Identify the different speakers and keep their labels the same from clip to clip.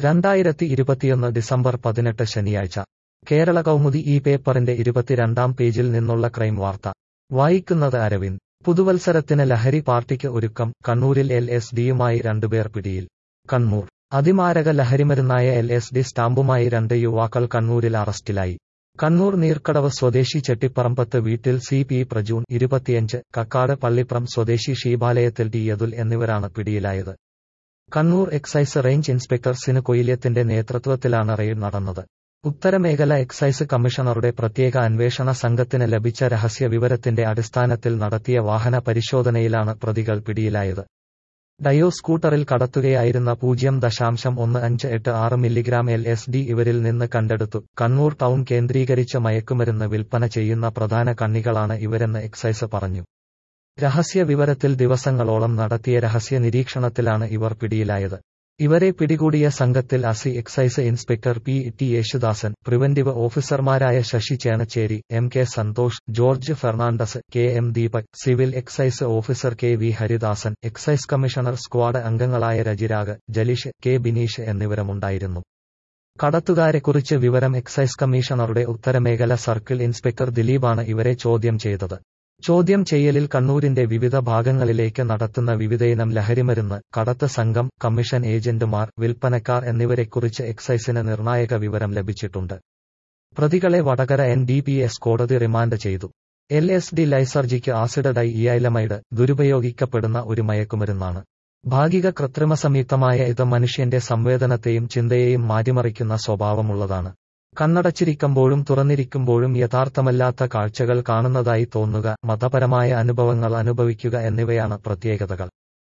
Speaker 1: രണ്ടായിരത്തി ഇരുപത്തിയൊന്ന് ഡിസംബർ പതിനെട്ട് ശനിയാഴ്ച കേരള കൗമുദി ഈ പേപ്പറിന്റെ ഇരുപത്തിരണ്ടാം പേജിൽ നിന്നുള്ള ക്രൈം വാർത്ത വായിക്കുന്നത് അരവിന്ദ് പുതുവത്സരത്തിന് ലഹരി പാർട്ടിക്ക് ഒരുക്കം കണ്ണൂരിൽ എൽ എസ് ഡിയുമായി രണ്ടുപേർ പിടിയിൽ കണ്ണൂർ അതിമാരക ലഹരിമരുന്നായ എൽ എസ് ഡി സ്റ്റാമ്പുമായി രണ്ട് യുവാക്കൾ കണ്ണൂരിൽ അറസ്റ്റിലായി കണ്ണൂർ നീർക്കടവ് സ്വദേശി ചെട്ടിപ്പറമ്പത്ത് വീട്ടിൽ സി പി പ്രജൂൺ ഇരുപത്തിയഞ്ച് കക്കാട് പള്ളിപ്രം സ്വദേശി ഷീബാലയത്തിൽ ടി യതുൽ എന്നിവരാണ് പിടിയിലായത് Kannur excise range inspector Sinu കൊയില്യത്തിന്റെ നേതൃത്വത്തിലാണ് റെയ്ഡ് നടന്നത് ഉത്തരമേഖല എക്സൈസ് കമ്മീഷണറുടെ പ്രത്യേക അന്വേഷണ സംഘത്തിന് ലഭിച്ച രഹസ്യ വിവരത്തിന്റെ അടിസ്ഥാനത്തിൽ നടത്തിയ വാഹന പരിശോധനയിലാണ് പ്രതികൾ പിടിയിലായത് ഡയോ സ്കൂട്ടറിൽ കടത്തുകയായിരുന്ന പൂജ്യം ദശാംശം ഒന്ന് അഞ്ച് എട്ട് ആറ് മില്ലിഗ്രാം എൽ എസ് ഡി ഇവരിൽ നിന്ന് കണ്ടെടുത്തു കണ്ണൂർ ടൗൺ കേന്ദ്രീകരിച്ച് മയക്കുമരുന്ന് വിൽപ്പന ചെയ്യുന്ന പ്രധാന കണ്ണികളാണ് ഇവരെന്ന് എക്സൈസ് പറഞ്ഞു രഹസ്യ വിവരത്തിൽ ദിവസങ്ങളോളം നടത്തിയ രഹസ്യ നിരീക്ഷണത്തിലാണ് ഇവർ പിടിയിലായത് ഇവരെ പിടികൂടിയ സംഘത്തിൽ അസി excise inspector P T Yesudasan preventive ഓഫീസർമാരായ Sasi Chenacheri M K Santhosh George Fernandez K M Deepak civil excise officer K V Haridasan excise commissioner squad അംഗങ്ങളായ രജിരാഗ് ജലീഷ് കെ ബിനീഷ് എന്നിവരുമുണ്ടായിരുന്നു കടത്തുകാരെക്കുറിച്ച് വിവരം എക്സൈസ് കമ്മീഷണറുടെ ഉത്തരമേഖല സർക്കിൾ ഇൻസ്പെക്ടർ ദിലീപാണ് ഇവരെ ചോദ്യം ചെയ്തത് ചോദ്യം ചെയ്യലിൽ കണ്ണൂരിന്റെ വിവിധ ഭാഗങ്ങളിലേക്ക് നടത്തുന്ന വിവിധയിനം ലഹരിമരുന്ന് കടത്ത് സംഘം കമ്മീഷൻ ഏജന്റുമാർ വിൽപ്പനക്കാർ എന്നിവരെക്കുറിച്ച് എക്സൈസിന് നിർണായക വിവരം ലഭിച്ചിട്ടുണ്ട് പ്രതികളെ Vadakara N D P S കോടതി റിമാൻഡ് ചെയ്തു L S D lysergic acid diethylamide ദുരുപയോഗിക്കപ്പെടുന്ന ഒരു മയക്കുമരുന്നാണ് ഭാഗിക കൃത്രിമ സംയുക്തമായ ഇത് മനുഷ്യന്റെ സംവേദനത്തെയും ചിന്തയെയും മാറ്റിമറിക്കുന്ന സ്വഭാവമുള്ളതാണ് കണ്ണടച്ചിരിക്കുമ്പോഴും തുറന്നിരിക്കുമ്പോഴും യഥാർത്ഥമല്ലാത്ത കാഴ്ചകൾ കാണുന്നതായി തോന്നുക മതപരമായ അനുഭവങ്ങൾ അനുഭവിക്കുക എന്നിവയാണ് പ്രത്യേകതകൾ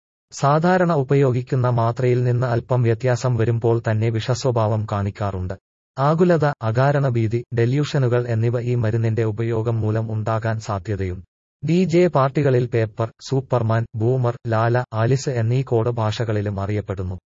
Speaker 1: സാധാരണ ഉപയോഗിക്കുന്ന മാത്രയിൽ നിന്ന് അല്പം വ്യത്യാസം വരുമ്പോൾ തന്നെ വിഷസ്വഭാവം കാണിക്കാറുണ്ട് ആകുലത അകാരണഭീതി ഡെല്യൂഷനുകൾ എന്നിവ ഈ മരുന്നിന്റെ ഉപയോഗം മൂലം ഉണ്ടാകാൻ സാധ്യതയുണ്ട് ഡി ജെ പാർട്ടികളിൽ paper superman boomer lala Alice എന്നീ കോഡ് ഭാഷകളിലും അറിയപ്പെടുന്നു